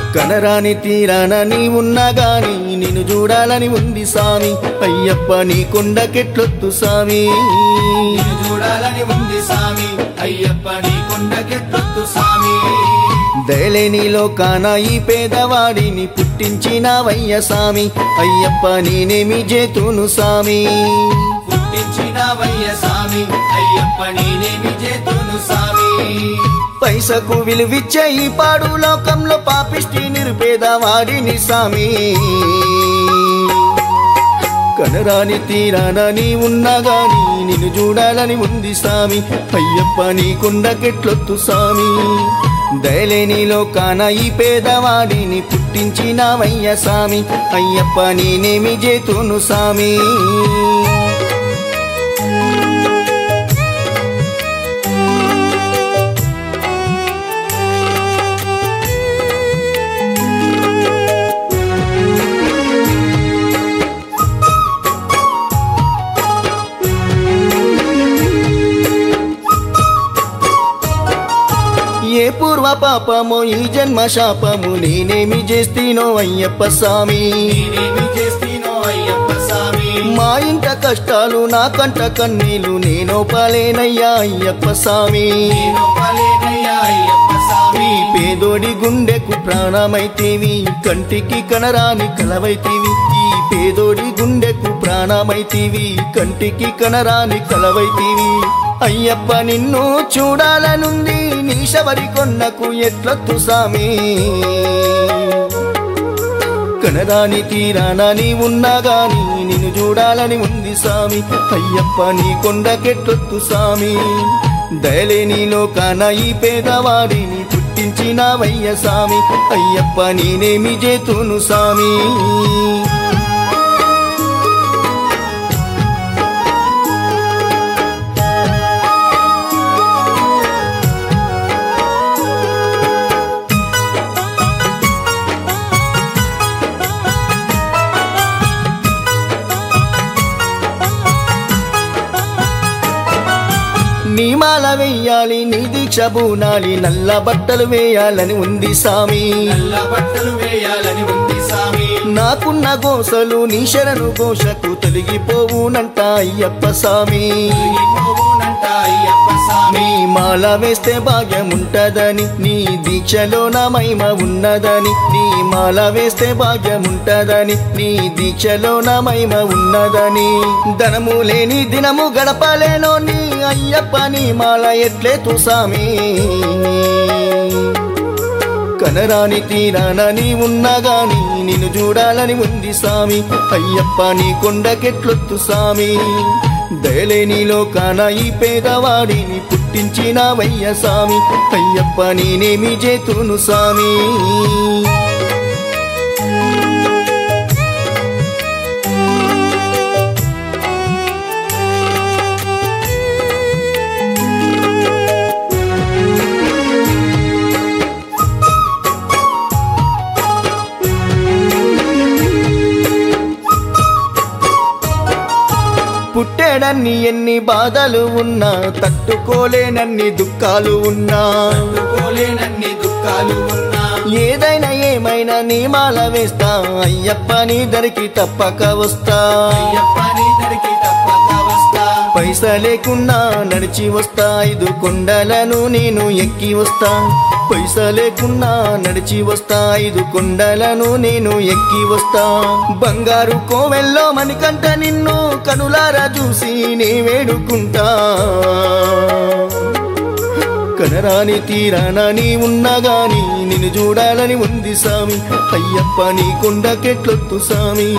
కనరాని తీరాన నీ ఉన్నా గాని నిన్ను చూడాలని ఉంది సామి అయ్యప్ప నీ కొండకెట్లొత్తు సామి నిన్ను చూడాలని ఉంది సామి అయ్యప్ప నీ కొండకెత్తొత్తు సామి దయలేని లోకాన ఈ పేదవాడిని పుట్టించినవయ్య సామి అయ్యప్ప నేనేమి చేతును సామి పుట్టించిన వయ్య సామి అయ్యప్ప నేనేమి చేతును సామి పైసకు విలువిచ్చే ఈ పాడు లోకంలో పాపిష్టి నిరుపేదవాడిని సామి కనరాని తీరాన నీ ఉన్నా గాని నిన్ను చూడాలని ఉంది సామి అయ్యప్ప నీ కొండకెట్లొత్తు సామి దయలేని లోకాన ఈ పేదవాడిని పుట్టించినవయ్య సామి అయ్యప్ప నేనేమి చేతును సామి ఏ పూర్వ పాపమో ఈ జన్మ శాపము నేనేమి చేస్తీనో అయ్యప్ప స్వామి నేనేమి చేస్తీనో అయ్యప్ప సామి మా ఇంట కష్టాలు నా కంట కన్నీలు నేను పాలేనయ్యా అయ్యప్ప స్వామి నేను పలేనయ్యా అయ్యప్ప సామి ఈ పేదోడి గుండెకు ప్రాణమైతేవి కంటికి కనరాని కలవైతీవి ఈ పేదోడి గుండెకు ప్రాణమైతీవి కంటికి కనరాని కలవైతీవి అయ్యప్ప నిన్ను చూడాలనుంది నీ శబరి కొన్నకు ఎట్లొత్తు సామి కనరాని తీరాన నీ ఉన్నా గాని నిన్ను చూడాలని ఉంది సామి అయ్యప్ప నీ కొండకెట్టొత్తు సామి దయలేని లోకాన ఈ పేదవాడిని పుట్టించినవయ్య సామి అయ్యప్ప నేనేమి చేతును సామి నీ మాల వెయ్యాలి నీ దీక్ష బూనాలి నల్ల బట్టలు వేయాలని ఉంది సామి నల్ల బట్టలు వేయాలని ఉంది సామి నాకున్న గోసలు నీ శరణు ఘోషకు తొలగిపోవునంట అయ్యప్ప సామి పోవునంట అయ్యప్ప సామి నీ మాల వేస్తే భాగ్యముంటదని నీ దీక్షలో నా మహిమ ఉన్నదని నీ మాల వేస్తే భాగ్యముంటదని నీ దీక్షలో నా మహిమ ఉన్నదని ధనము లేని దినము గడపలేనో నీ అయ్యప్ప నీ మాల ఎట్లే తుసామి కనరాని తీరాన నీ ఉన్నా గాని నిన్ను చూడాలని ఉంది సామి అయ్యప్ప నీ కొండకెట్లొత్తు సామి దయలేని లోకాన ఈ పేదవాడిని పుట్టించినవయ్య సామి అయ్యప్ప నేనేమి చేతును సామి పుట్టేడన్ని ఎన్ని బాధలు ఉన్నా తట్టుకోలేనన్ని దుఃఖాలు ఉన్నా తట్టుకోలేనన్ని దుఃఖాలు ఉన్నా ఏదైనా ఏమైనా నియమాల వేస్తా అయ్యప్ప నీ దరికి తప్పక వస్తా అయ్యప్ప నీ దరికి తప్పక వస్తా పైసా లేకున్నా నడిచి వస్తా ఐదు కొండలను నేను ఎక్కి వస్తా పైసా లేకున్నా నడిచి వస్తా ఐదు కొండలను నేను ఎక్కి వస్తా బంగారు కోవెల్లో మణికంట నిన్ను కనులారా చూసి నే వేడుకుంటా కనరాని తీరాన నీ ఉన్నా గాని నిన్ను చూడాలని ఉంది సామి అయ్యప్ప నీ కొండకెట్లొత్తు సామి